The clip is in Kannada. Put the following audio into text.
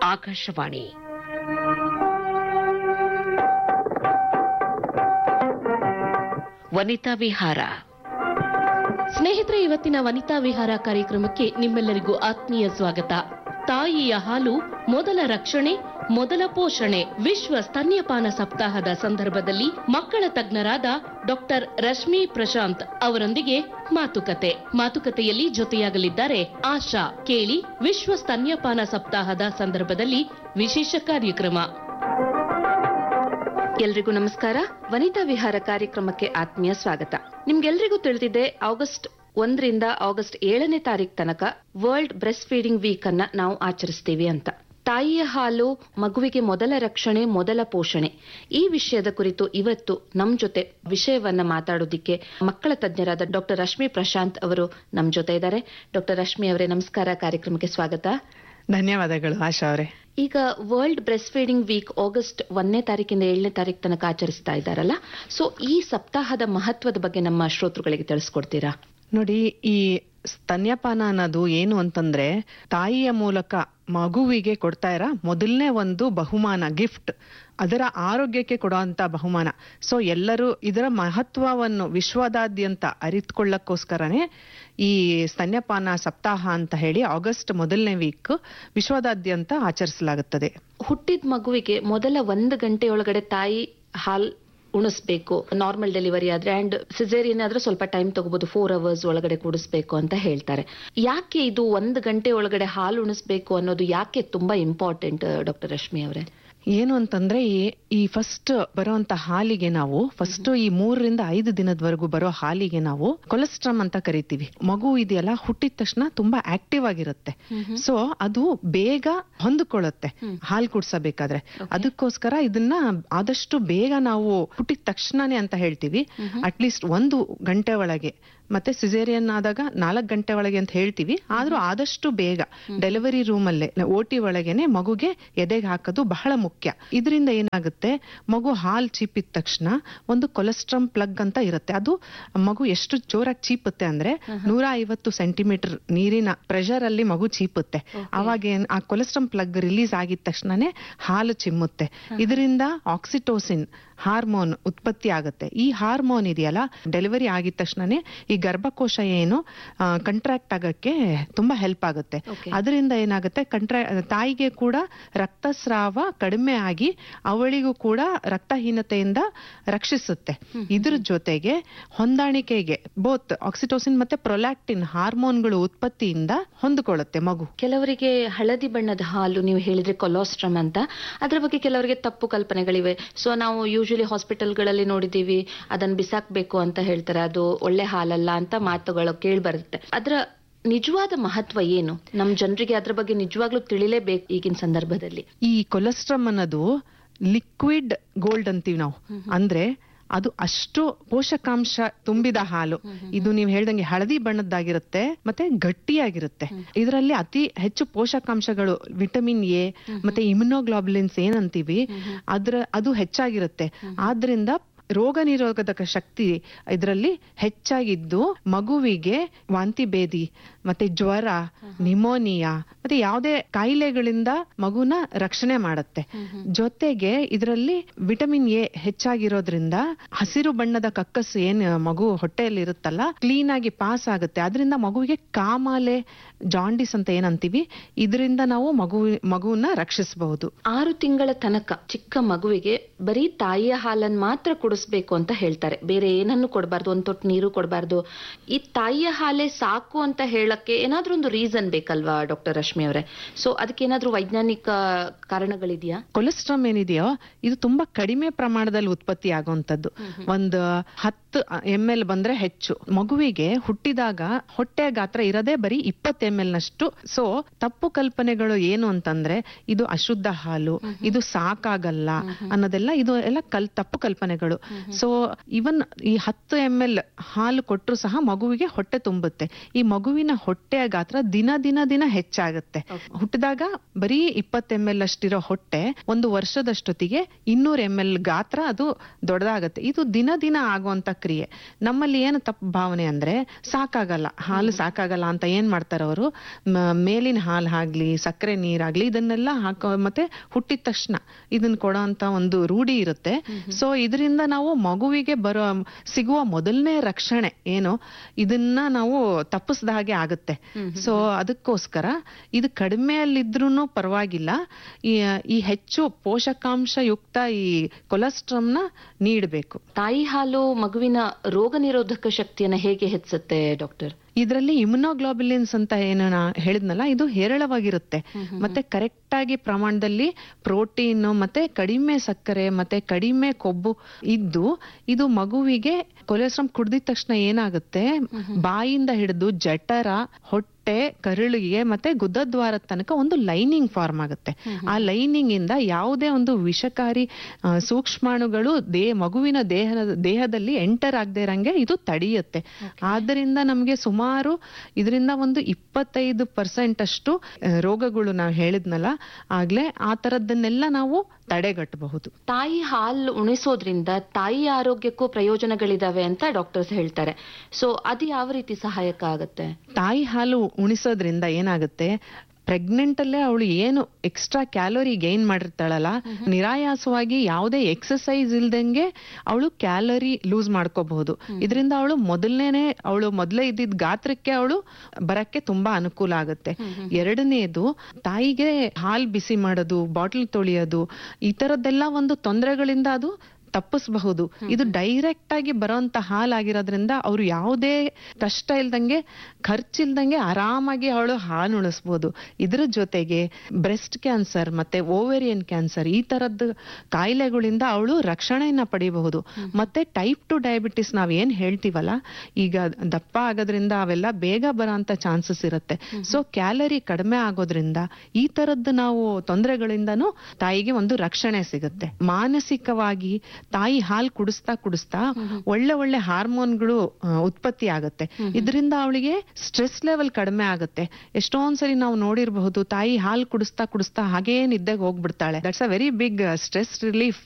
ಆಕಾಶವಾಣಿ ವನಿತಾ ವಿಹಾರ ಸ್ನೇಹಿತರೆ ಇವತ್ತಿನ ವನಿತಾ ವಿಹಾರ ಕಾರ್ಯಕ್ರಮಕ್ಕೆ ನಿಮ್ಮೆಲ್ಲರಿಗೂ ಆತ್ಮೀಯ ಸ್ವಾಗತ ತಾಯಿಯ ಹಾಲು ಮೊದಲ ರಕ್ಷಣೆ ಮೊದಲ ಪೋಷಣೆ ವಿಶ್ವ ಸ್ತನ್ಯಪಾನ ಸಪ್ತಾಹದ ಸಂದರ್ಭದಲ್ಲಿ ಮಕ್ಕಳ ತಜ್ಞರಾದ ಡಾಕ್ಟರ್ ರಶ್ಮಿ ಪ್ರಶಾಂತ್ ಅವರೊಂದಿಗೆ ಮಾತುಕತೆ ಮಾತುಕತೆಯಲ್ಲಿ ಜೊತೆಯಾಗಲಿದ್ದಾರೆ ಆಶಾ ಕೇಳಿ ವಿಶ್ವ ಸ್ತನ್ಯಪಾನ ಸಪ್ತಾಹದ ಸಂದರ್ಭದಲ್ಲಿ ವಿಶೇಷ ಕಾರ್ಯಕ್ರಮ ಎಲ್ರಿಗೂ ನಮಸ್ಕಾರ ವನಿತಾ ವಿಹಾರ ಕಾರ್ಯಕ್ರಮಕ್ಕೆ ಆತ್ಮೀಯ ಸ್ವಾಗತ ನಿಮ್ಗೆಲ್ರಿಗೂ ತಿಳಿದಿದೆ ಆಗಸ್ಟ್ ಒಂದರಿಂದ ಆಗಸ್ಟ್ ಏಳನೇ ತಾರೀಕು ತನಕ ವರ್ಲ್ಡ್ ಬ್ರೆಸ್ಟ್ ಫೀಡಿಂಗ್ ವೀಕ್ ಅನ್ನ ನಾವು ಆಚರಿಸ್ತೀವಿ ಅಂತ ತಾಯಿಯ ಹಾಲು ಮಗುವಿಗೆ ಮೊದಲ ರಕ್ಷಣೆ ಮೊದಲ ಪೋಷಣೆ ಈ ವಿಷಯದ ಕುರಿತು ಇವತ್ತು ನಮ್ ಜೊತೆ ವಿಷಯವನ್ನ ಮಾತಾಡೋದಿಕ್ಕೆ ಮಕ್ಕಳ ತಜ್ಞರಾದ ಡಾಕ್ಟರ್ ರಶ್ಮಿ ಪ್ರಶಾಂತ್ ಅವರು ನಮ್ ಜೊತೆ ಇದ್ದಾರೆ ಡಾಕ್ಟರ್ ರಶ್ಮಿ ಅವರೇ ನಮಸ್ಕಾರ ಕಾರ್ಯಕ್ರಮಕ್ಕೆ ಸ್ವಾಗತ ಧನ್ಯವಾದಗಳು ಆಶಾ ಅವರೇ ಈಗ world breast feeding week August ಒಂದನೇ ತಾರೀಕಿಂದ ಏಳನೇ ತಾರೀಕು ತನಕ ಆಚರಿಸ್ತಾ ಇದ್ದಾರಲ್ಲ ಸೊ ಈ ಸಪ್ತಾಹದ ಮಹತ್ವದ ಬಗ್ಗೆ ನಮ್ಮ ಶ್ರೋತೃಗಳಿಗೆ ತಿಳಿಸ್ಕೊಡ್ತೀರಾ ನೋಡಿ ಈ ಸ್ತನ್ಯಪಾನ ಅನ್ನೋದು ಏನು ಅಂತಂದ್ರೆ ತಾಯಿಯ ಮೂಲಕ ಮಗುವಿಗೆ ಕೊಡ್ತಾ ಇರೋ ಮೊದಲನೇ ಒಂದು ಬಹುಮಾನ ಗಿಫ್ಟ್ ಅದರ ಆರೋಗ್ಯಕ್ಕೆ ಕೊಡುವಂತ ಬಹುಮಾನ ಸೊ ಎಲ್ಲರೂ ಇದರ ಮಹತ್ವವನ್ನು ವಿಶ್ವದಾದ್ಯಂತ ಅರಿತುಕೊಳ್ಳಕ್ಕೋಸ್ಕರನೇ ಈ ಸ್ತನ್ಯಪಾನ ಸಪ್ತಾಹ ಅಂತ ಹೇಳಿ ಆಗಸ್ಟ್ ಮೊದಲನೇ ವೀಕ್ ವಿಶ್ವದಾದ್ಯಂತ ಆಚರಿಸಲಾಗುತ್ತದೆ ಹುಟ್ಟಿದ ಮಗುವಿಗೆ ಮೊದಲ ಒಂದು ಗಂಟೆಯೊಳಗಡೆ ತಾಯಿ ಹಾಲ್ ಉಣಿಸ್ಬೇಕು ನಾರ್ಮಲ್ ಡೆಲಿವರಿ ಆದ್ರೆ ಅಂಡ್ ಸಿಸೇರಿಯನ್ ಆದ್ರೆ ಸ್ವಲ್ಪ ಟೈಮ್ ತಗೋಬಹುದು ಫೋರ್ ಅವರ್ಸ್ ಒಳಗಡೆ ಕುಡಿಸ್ಬೇಕು ಅಂತ ಹೇಳ್ತಾರೆ ಯಾಕೆ ಇದು ಒಂದು ಗಂಟೆ ಒಳಗಡೆ ಹಾಲು ಉಣಿಸ್ಬೇಕು ಅನ್ನೋದು ಯಾಕೆ ತುಂಬಾ ಇಂಪಾರ್ಟೆಂಟ್ ಡಾಕ್ಟರ್ ರಶ್ಮಿ ಅವರೇ ಏನು ಅಂತಂದ್ರೆ ಈ- ಈ ಫಸ್ಟ್ ಬರುವಂತ ಹಾಲಿಗೆ ನಾವು ಫಸ್ಟ್ ಈ ಮೂರರಿಂದ ಐದು ದಿನದವರೆಗೂ ಬರೋ ಹಾಲಿಗೆ ನಾವು ಕೊಲೆಸ್ಟ್ರಾಮ್ ಅಂತ ಕರಿತೀವಿ ಮಗು ಇದೆಯಲ್ಲ ಹುಟ್ಟಿದ ತಕ್ಷಣ ತುಂಬಾ ಆಕ್ಟಿವ್ ಆಗಿರುತ್ತೆ ಸೊ ಅದು ಬೇಗ ಹೊಂದಿಕೊಳ್ಳುತ್ತೆ ಹಾಲು ಕುಡ್ಸಬೇಕಾದ್ರೆ ಅದಕ್ಕೋಸ್ಕರ ಇದನ್ನ ಆದಷ್ಟು ಬೇಗ ನಾವು ಹುಟ್ಟಿದ ತಕ್ಷಣನೇ ಅಂತ ಹೇಳ್ತೀವಿ ಅಟ್ಲೀಸ್ಟ್ ಒಂದು ಗಂಟೆ ಒಳಗೆ ಮತ್ತೆ ಸಿಸೇರಿಯನ್ ಆದಾಗ ನಾಲ್ಕು ಗಂಟೆ ಒಳಗೆ ಅಂತ ಹೇಳ್ತೀವಿ ಆದ್ರೂ ಆದಷ್ಟು ಬೇಗ ಡೆಲಿವರಿ ರೂಮ್ ಅಲ್ಲೇ ಓಟಿ ಒಳಗೇನೆ ಮಗುಗೆ ಎದೆಗೆ ಹಾಕೋದು ಬಹಳ ಮುಖ್ಯ ಇದರಿಂದ ಏನಾಗುತ್ತೆ ಮಗು ಹಾಲ್ ಚೀಪಿದ ತಕ್ಷಣ ಒಂದು ಕೊಲೆಸ್ಟ್ರಾಮ್ ಪ್ಲಗ್ ಅಂತ ಇರುತ್ತೆ ಅದು ಮಗು ಎಷ್ಟು ಜೋರಾಗಿ ಚೀಪುತ್ತೆ ಅಂದ್ರೆ ನೂರ ಐವತ್ತು ಸೆಂಟಿಮೀಟರ್ ನೀರಿನ ಪ್ರೆಷರ್ ಅಲ್ಲಿ ಮಗು ಚೀಪುತ್ತೆ ಅವಾಗ ಏನ್ ಆ ಕೊಲೆಸ್ಟ್ರಾಮ್ ಪ್ಲಗ್ ರಿಲೀಸ್ ಆಗಿದ ತಕ್ಷಣನೇ ಹಾಲು ಚಿಮ್ಮುತ್ತೆ ಇದರಿಂದ ಆಕ್ಸಿಟೋಸಿನ್ ಹಾರ್ಮೋನ್ ಉತ್ಪತ್ತಿ ಆಗುತ್ತೆ ಈ ಹಾರ್ಮೋನ್ ಇದೆಯಲ್ಲ ಡೆಲಿವರಿ ಆಗಿದ ತಕ್ಷಣನೇ ಈ ಗರ್ಭಕೋಶ ಏನು ಕಂಟ್ರಾಕ್ಟ್ ಆಗಕ್ಕೆ ತುಂಬಾ ಹೆಲ್ಪ್ ಆಗುತ್ತೆ ಅದರಿಂದ ಏನಾಗುತ್ತೆ ಕಂಟ್ರಾ ತಾಯಿಗೆ ಕೂಡ ರಕ್ತಸ್ರಾವ ಕಡಿಮೆ ಆಗಿ ಅವಳಿಗೂ ಕೂಡ ರಕ್ತಹೀನತೆಯಿಂದ ರಕ್ಷಿಸುತ್ತೆ ಇದ್ರ ಜೊತೆಗೆ ಹೊಂದಾಣಿಕೆಗೆ ಬೋತ್ ಆಕ್ಸಿಟೋಸಿನ್ ಮತ್ತೆ ಪ್ರೊಲ್ಯಾಕ್ಟಿನ್ ಹಾರ್ಮೋನ್ಗಳು ಉತ್ಪತ್ತಿಯಿಂದ ಹೊಂದಿಕೊಳ್ಳುತ್ತೆ ಮಗು ಕೆಲವರಿಗೆ ಹಳದಿ ಬಣ್ಣದ ಹಾಲು ನೀವು ಹೇಳಿದ್ರೆ ಕೊಲಾಸ್ಟ್ರಮ್ ಅಂತ ಅದ್ರ ಬಗ್ಗೆ ಕೆಲವರಿಗೆ ತಪ್ಪು ಕಲ್ಪನೆಗಳಿವೆ ಸೊ ನಾವು ಯೂಶಲಿ ಹಾಸ್ಪಿಟಲ್ಗಳಲ್ಲಿ ನೋಡಿದೀವಿ ಅದನ್ನ ಬಿಸಾಕ್ಬೇಕು ಅಂತ ಹೇಳ್ತಾರೆ ಅದು ಒಳ್ಳೆ ಹಾಲಲ್ಲ ಅಂತ ಮಾತುಗಳು ಕೇಳಿ ಬರುತ್ತೆ ಅದ್ರ ನಿಜವಾದ ಮಹತ್ವ ಏನು ನಮ್ ಜನರಿಗೆ ಅದ್ರ ಬಗ್ಗೆ ನಿಜವಾಗ್ಲೂ ತಿಳಿಲೇಬೇಕು ಈಗಿನ ಸಂದರ್ಭದಲ್ಲಿ ಈ ಕೊಲೆಸ್ಟ್ರಮ್ ಅನ್ನೋದು ಲಿಕ್ವಿಡ್ ಗೋಲ್ಡ್ ಅಂತೀವಿ ನಾವು ಅಂದ್ರೆ ಅದು ಅಷ್ಟು ಪೋಷಕಾಂಶ ತುಂಬಿದ ಹಾಲು ಇದು ನೀವು ಹೇಳ್ದಂಗೆ ಹಳದಿ ಬಣ್ಣದ್ದಾಗಿರುತ್ತೆ ಮತ್ತೆ ಗಟ್ಟಿಯಾಗಿರುತ್ತೆ ಇದರಲ್ಲಿ ಅತಿ ಹೆಚ್ಚು ಪೋಷಕಾಂಶಗಳು ವಿಟಮಿನ್ ಎ ಮತ್ತೆ ಇಮ್ಯುನೋಗ್ಲೋಬುಲಿನ್ಸ್ ಏನಂತೀವಿ ಅದ್ರ ಅದು ಹೆಚ್ಚಾಗಿರುತ್ತೆ ಆದ್ರಿಂದ ರೋಗ ನಿರೋಧಕ ಶಕ್ತಿ ಇದರಲ್ಲಿ ಹೆಚ್ಚಾಗಿದ್ದು ಮಗುವಿಗೆ ವಾಂತಿ ಭೇದಿ ಮತ್ತೆ ಜ್ವರ ನಿಮೋನಿಯಾ ಮತ್ತೆ ಯಾವುದೇ ಕಾಯಿಲೆಗಳಿಂದ ಮಗುನ ರಕ್ಷಣೆ ಮಾಡುತ್ತೆ ಜೊತೆಗೆ ಇದರಲ್ಲಿ ವಿಟಮಿನ್ ಎ ಹೆಚ್ಚಾಗಿರೋದ್ರಿಂದ ಹಸಿರು ಬಣ್ಣದ ಕಕ್ಕಸ್ಸು ಏನ್ ಮಗು ಹೊಟ್ಟೆಯಲ್ಲಿ ಇರುತ್ತಲ್ಲ ಕ್ಲೀನ್ ಆಗಿ ಪಾಸ್ ಆಗುತ್ತೆ ಅದರಿಂದ ಮಗುವಿಗೆ ಕಾಮಾಲೆ ಜಾಂಡಿಸ್ ಅಂತ ಏನಂತೀವಿ ಇದರಿಂದ ನಾವು ಮಗು ಮಗುವನ್ನ ರಕ್ಷಿಸಬಹುದು ಆರು ತಿಂಗಳ ತನಕ ಚಿಕ್ಕ ಮಗುವಿಗೆ ಬರೀ ತಾಯಿಯ ಹಾಲನ್ನು ಮಾತ್ರ ಕುಡಿಸ್ಬೇಕು ಅಂತ ಹೇಳ್ತಾರೆ ಬೇರೆ ಏನನ್ನು ಕೊಡಬಾರ್ದು ಒಂದ್ ತೊಟ್ಟು ನೀರು ಕೊಡಬಾರ್ದು ಈ ತಾಯಿಯ ಹಾಲೇ ಸಾಕು ಅಂತ ಹೇಳಕ್ಕೆ ಏನಾದ್ರೂ ಒಂದು ರೀಸನ್ ಬೇಕಲ್ವಾ ಡಾಕ್ಟರ್ ರಶ್ಮಿ ಅವರೇ ಸೊ ಅದಕ್ಕೆ ಏನಾದ್ರೂ ವೈಜ್ಞಾನಿಕ ಕಾರಣಗಳಿದೆಯಾ ಕೊಲೆಸ್ಟ್ರಾಮ್ ಏನಿದೆಯೋ ಇದು ತುಂಬಾ ಕಡಿಮೆ ಪ್ರಮಾಣದಲ್ಲಿ ಉತ್ಪತ್ತಿ ಆಗುವಂತದ್ದು ಒಂದು ಹತ್ತು ಎಂ ಎಲ್ ಬಂದ್ರೆ ಹೆಚ್ಚು ಮಗುವಿಗೆ ಹುಟ್ಟಿದಾಗ ಹೊಟ್ಟೆ ಗಾತ್ರ ಇರದೇ ಬರೀ ಇಪ್ಪತ್ತು ಎಂ ಎಲ್ ನಷ್ಟು ಸೊ ತಪ್ಪು ಕಲ್ಪನೆಗಳು ಏನು ಅಂತಂದ್ರೆ ಇದು ಅಶುದ್ಧ ಹಾಲು ಇದು ಸಾಕಾಗಲ್ಲ ಅನ್ನೋದೆಲ್ಲ ಇದು ಎಲ್ಲ ಕಲ್ ತಪ್ಪು ಕಲ್ಪನೆಗಳು ಸೊ ಇವನ್ ಈ ಹತ್ತು ಎಂ ಎಲ್ ಹಾಲು ಕೊಟ್ಟರು ಸಹ ಮಗುವಿಗೆ ಹೊಟ್ಟೆ ತುಂಬುತ್ತೆ ಈ ಮಗುವಿನ ಹೊಟ್ಟೆಯ ಗಾತ್ರ ದಿನ ದಿನ ದಿನ ಹೆಚ್ಚಾಗುತ್ತೆ ಹುಟ್ಟಿದಾಗ ಬರೀ ಇಪ್ಪತ್ತು ಎಂ ಎಲ್ ಅಷ್ಟಿರೋ ಹೊಟ್ಟೆ ಒಂದು ವರ್ಷದಷ್ಟೊತ್ತಿಗೆ ಇನ್ನೂರು ಎಂ ಎಲ್ ಗಾತ್ರ ಅದು ದೊಡ್ಡದಾಗತ್ತೆ ಇದು ದಿನ ದಿನ ಆಗುವಂತ ಕ್ರಿಯೆ ನಮ್ಮಲ್ಲಿ ಏನು ತಪ್ಪು ಭಾವನೆ ಅಂದ್ರೆ ಸಾಕಾಗಲ್ಲ ಹಾಲು ಸಾಕಾಗಲ್ಲ ಅಂತ ಏನ್ ಮಾಡ್ತಾರೆ ಅವರು ಮೇಲಿನ ಹಾಲು ಆಗ್ಲಿ ಸಕ್ಕರೆ ನೀರಾಗ್ಲಿ ಇದನ್ನೆಲ್ಲ ಹಾಕೋ ಮತ್ತೆ ಹುಟ್ಟಿದ ತಕ್ಷಣ ಇದನ್ನ ಕೊಡೋ ಅಂತ ಒಂದು ರೂಢಿ ಇರುತ್ತೆ ಸೊ ಇದರಿಂದ ನಾವು ಮಗುವಿಗೆ ಬರೋ ಸಿಗುವ ಮೊದಲನೇ ರಕ್ಷಣೆ ಏನು ಇದನ್ನ ನಾವು ತಪ್ಪಿಸ್ದ ಹಾಗೆ ಆಗುತ್ತೆ ಸೊ ಅದಕ್ಕೋಸ್ಕರ ಇದು ಕಡಿಮೆಯಲ್ಲಿದ್ರೂ ಪರವಾಗಿಲ್ಲ ಈ ಈ ಹೆಚ್ಚು ಪೋಷಕಾಂಶ ಯುಕ್ತ ಈ ಕೊಲೆಸ್ಟ್ರಾಮ್ನ ನೀಡಬೇಕು ತಾಯಿ ಹಾಲು ಮಗುವಿನ ರೋಗ ನಿರೋಧಕ ಶಕ್ತಿಯನ್ನ ಹೇಗೆ ಹೆಚ್ಚುತ್ತೆ ಡಾಕ್ಟರ್ ಇದರಲ್ಲಿ ಇಮ್ಯುನೋಗ್ಲೋಬುಲಿನ್ಸ್ ಅಂತ ಏನು ನಾ ಹೇಳಿದ್ನಲ್ಲ ಇದು ಹೇರಳವಾಗಿರುತ್ತೆ ಮತ್ತೆ ಕರೆಕ್ಟ್ ಆಗಿ ಪ್ರಮಾಣದಲ್ಲಿ ಪ್ರೋಟೀನ್ ಮತ್ತೆ ಕಡಿಮೆ ಸಕ್ಕರೆ ಮತ್ತೆ ಕಡಿಮೆ ಕೊಬ್ಬು ಇದ್ದು ಇದು ಮಗುವಿಗೆ ಕೊಲೆಸ್ಟ್ರಾಮ್ ಕುಡ್ದಿದ ತಕ್ಷಣ ಏನಾಗುತ್ತೆ ಬಾಯಿಂದ ಹಿಡಿದು ಜಠರ ಹೊಟ್ಟೆ ಕರುಳಿಗೆ ಮತ್ತೆ ಗುದದ್ವಾರದ ತನಕ ಒಂದು ಲೈನಿಂಗ್ ಫಾರ್ಮ್ ಆಗುತ್ತೆ ಆ ಲೈನಿಂಗ್ ಇಂದ ಯಾವುದೇ ಒಂದು ವಿಷಕಾರಿ ಆ, ಸೂಕ್ಷ್ಮಾಣುಗಳು ದೇ ಮಗುವಿನ ದೇಹದ ದೇಹದಲ್ಲಿ ಎಂಟರ್ ಆಗದೆ ಇರಂಗೆ ಇದು ತಡೆಯುತ್ತೆ ಆದ್ದರಿಂದ ನಮಗೆ ಸುಮಾರು ಇದರಿಂದ ಒಂದು ಇಪ್ಪತ್ತೈದು ಪರ್ಸೆಂಟ್ ಅಷ್ಟು ಆ, ರೋಗಗಳು ನಾವು ಹೇಳಿದ್ನಲ್ಲ ಆಗ್ಲೇ ಆ ತರದ್ದನ್ನೆಲ್ಲ ನಾವು ತಡೆಗಟ್ಟಬಹುದು ತಾಯಿ ಹಾಲು ಉಣಿಸೋದ್ರಿಂದ ತಾಯಿ ಆರೋಗ್ಯಕ್ಕೂ ಪ್ರಯೋಜನಗಳಿದಾವೆ ಅಂತ ಡಾಕ್ಟರ್ಸ್ ಹೇಳ್ತಾರೆ ಸೊ ಅದು ಯಾವ ರೀತಿ ಸಹಾಯಕ ಆಗುತ್ತೆ ತಾಯಿ ಹಾಲು ಉಣಿಸೋದ್ರಿಂದ ಏನಾಗುತ್ತೆ ಪ್ರೆಗ್ನೆಂಟ್ ಅಲ್ಲೇ ಅವಳು ಏನು ಎಕ್ಸ್ಟ್ರಾ ಕ್ಯಾಲೋರಿ ಗೈನ್ ಮಾಡಿರ್ತಾಳಲ್ಲ ನಿರಾಯಾಸವಾಗಿ ಯಾವುದೇ ಎಕ್ಸಸೈಸ್ ಇಲ್ದಂಗೆ ಅವಳು ಕ್ಯಾಲೋರಿ ಲೂಸ್ ಮಾಡ್ಕೋಬಹುದು ಇದರಿಂದ ಅವಳು ಮೊದಲನೇನೆ ಅವಳು ಮೊದಲೇ ಇದ್ದಿದ್ದ ಗಾತ್ರಕ್ಕೆ ಅವಳು ಬರಕ್ಕೆ ತುಂಬಾ ಅನುಕೂಲ ಆಗುತ್ತೆ ಎರಡನೇದು ತಾಯಿಗೆ ಹಾಲ್ ಬಿಸಿ ಮಾಡೋದು ಬಾಟಲ್ ತೊಳೆಯೋದು ಈ ತರದ್ದೆಲ್ಲ ಒಂದು ತೊಂದರೆಗಳಿಂದ ಅದು ತಪ್ಪಿಸಬಹುದು ಇದು ಡೈರೆಕ್ಟ್ ಆಗಿ ಬರೋಂತ ಹಾಲಾಗಿರೋದ್ರಿಂದ ಅವ್ರು ಯಾವುದೇ ಕಷ್ಟ ಇಲ್ದಂಗೆ ಖರ್ಚಿಲ್ದಂಗೆ ಆರಾಮಾಗಿ ಅವಳು ಹಾಲು ಉಳಿಸ್ಬೋದು ಇದ್ರ ಜೊತೆಗೆ ಬ್ರೆಸ್ಟ್ ಕ್ಯಾನ್ಸರ್ ಮತ್ತೆ ಓವೇರಿಯನ್ ಕ್ಯಾನ್ಸರ್ ಈ ತರದ್ದು ಕಾಯಿಲೆಗಳಿಂದ ಅವಳು ರಕ್ಷಣೆಯನ್ನ ಪಡಿಬಹುದು ಮತ್ತೆ ಟೈಪ್ ಟು ಡಯಾಬಿಟಿಸ್ ನಾವ್ ಏನ್ ಹೇಳ್ತೀವಲ್ಲ ಈಗ ದಪ್ಪ ಆಗೋದ್ರಿಂದ ಅವೆಲ್ಲ ಬೇಗ ಬರೋಂತ ಚಾನ್ಸಸ್ ಇರುತ್ತೆ ಸೊ ಕ್ಯಾಲರಿ ಕಡಿಮೆ ಆಗೋದ್ರಿಂದ ಈ ತರದ್ದು ನಾವು ತೊಂದರೆಗಳಿಂದನೂ ತಾಯಿಗೆ ಒಂದು ರಕ್ಷಣೆ ಸಿಗುತ್ತೆ ಮಾನಸಿಕವಾಗಿ ತಾಯಿ ಹಾಲು ಕುಡಿಸ್ತಾ ಕುಡಿಸ್ತಾ ಒಳ್ಳೆ ಒಳ್ಳೆ ಹಾರ್ಮೋನ್ಗಳು ಆ, ಉತ್ಪತ್ತಿ ಆಗುತ್ತೆ ಇದರಿಂದ ಅವಳಿಗೆ ಸ್ಟ್ರೆಸ್ ಲೆವೆಲ್ ಕಡಿಮೆ ಆಗುತ್ತೆ ಎಷ್ಟೊಂದ್ಸರಿ ನಾವು ನೋಡಿರಬಹುದು ತಾಯಿ ಹಾಲು ಕುಡಿಸ್ತಾ ಕುಡಿಸ್ತಾ ಹಾಗೇ ನಿದ್ದೆಗೆ ಹೋಗ್ಬಿಡ್ತಾಳೆ that's a very big stress relief